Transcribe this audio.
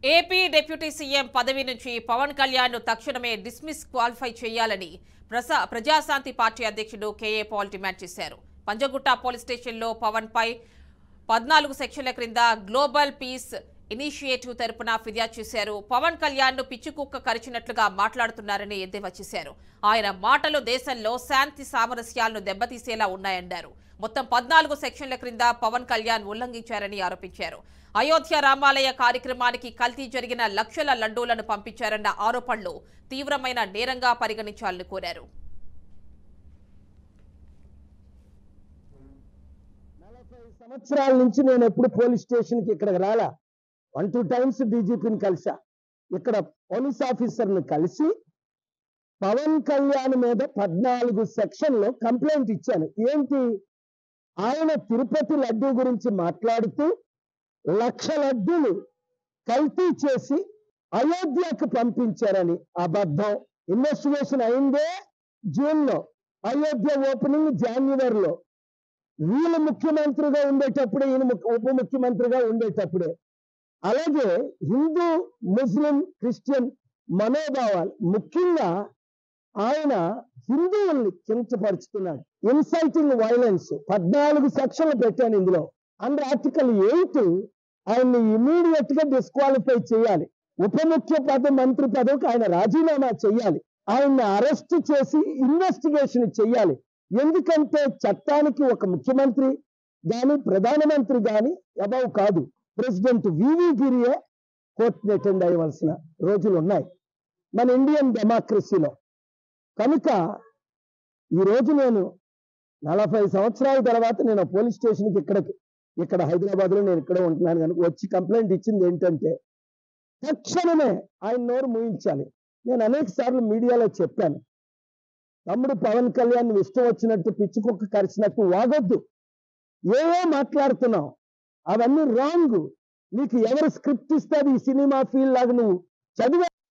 AP deputy CM పదవి నుంచి పవన్ కళ్యాణ్ ను తక్షణమే డిస్మిస్ క్వాలిఫై చేయాలని ప్రసా ప్రజాశాంతి పార్టీ అధ్యక్షుడు కేఏ పాల్ డిమాండ్ చేశారు పంజగుట్ట పోలీస్ స్టేషన్లో పవన్ పై పద్నాలుగు సెక్షన్ల క్రింద గ్లోబల్ పీస్ ఇనిషియేటివ్ తరపున ఫిర్యాదు చేశారు పవన్ కళ్యాణ్ ను పిచ్చుకుక్క కరిచినట్లుగా మాట్లాడుతున్నారని ఎద్దేవా చేశారు ఆయన మాటలు దేశంలో శాంతి సామరస్యాలను దెబ్బతీసేలా ఉన్నాయన్నారు మొత్తం పద్నాలుగు సెక్షన్ల క్రింద పవన్ కళ్యాణ్ ఉల్లంఘించారని ఆరోపించారు అయోధ్య రామాలయ కార్యక్రమానికి కల్తీ జరిగిన లక్షల లడ్డూలను పంపించారన్న ఆరోపణలు తీవ్రమైన నేరంగా పరిగణించాలని కోరారు నలభై సంవత్సరాల నుంచి నేను ఎప్పుడు పోలీస్ స్టేషన్ కి ఇక్కడికి రాలా వన్ టూ టైమ్స్ డీజీపీని కలిసా ఇక్కడ పోలీస్ ఆఫీసర్ని కలిసి పవన్ కళ్యాణ్ మీద పద్నాలుగు సెక్షన్లో కంప్లైంట్ ఇచ్చాను ఏంటి ఆయన తిరుపతి లడ్డూ గురించి మాట్లాడుతూ లక్ష లడ్డూలు కల్తీ చేసి అయోధ్యకు పంపించారని అబద్ధం ఇన్వెస్టిగేషన్ అయిందే జూన్ లో అయోధ్య ఓపెనింగ్ జనవరిలో వీళ్ళు ముఖ్యమంత్రిగా ఉండేటప్పుడే ఈయన ముఖ్య- ఉప ముఖ్యమంత్రిగా ఉండేటప్పుడే అలాగే హిందూ ముస్లిం క్రిస్టియన్ మనోభావాలు ముఖ్యంగా ఆయన హిందువుల్ని కించపరుచుతున్నాడు ఇన్సైటింగ్ వైలెన్స్ పద్నాలుగు సెక్షన్లు పెట్టాను ఇందులో అండర్ ఆర్టికల్ ఎయిట్ ఆయన్ని ఇమీడియట్ గా డిస్క్వాలిఫై చేయాలి ఉప ముఖ్య పద మంత్రి పదవికి ఆయన రాజీనామా చేయాలి ఆయన్ని అరెస్ట్ చేసి ఇన్వెస్టిగేషన్ చేయాలి ఎందుకంటే చట్టానికి ఒక ముఖ్యమంత్రి గాని ప్రధానమంత్రి గాని అబౌవ్ కాదు ప్రెసిడెంట్ వివి గిరియే కోర్టుని అటెండ్ అయ్యవలసిన రోజులు ఉన్నాయి మన ఇండియన్ డెమోక్రసీలో కనుక ఈరోజు నేను నలభై సంవత్సరాల తర్వాత నేను పోలీస్ స్టేషన్కి ఇక్కడికి ఇక్కడ హైదరాబాద్లో నేను ఇక్కడే ఉంటున్నాను కనుక వచ్చి కంప్లైంట్ ఇచ్చింది ఏంటంటే తక్షణమే ఆయన నోరు మూయించాలి నేను అనేక సార్లు మీడియాలో చెప్పాను తమ్ముడు పవన్ కళ్యాణ్ నువ్వు ఇష్టం వచ్చినట్టు పిచ్చి కుక్క కరిచినట్టు వాగొద్దు ఏవో మాట్లాడుతున్నావు అవన్నీ రాంగ్ నీకు ఎవరు స్క్రిప్ట్ ఇస్తే అది ఈ సినిమా ఫీల్డ్ లాగా నువ్వు చదివా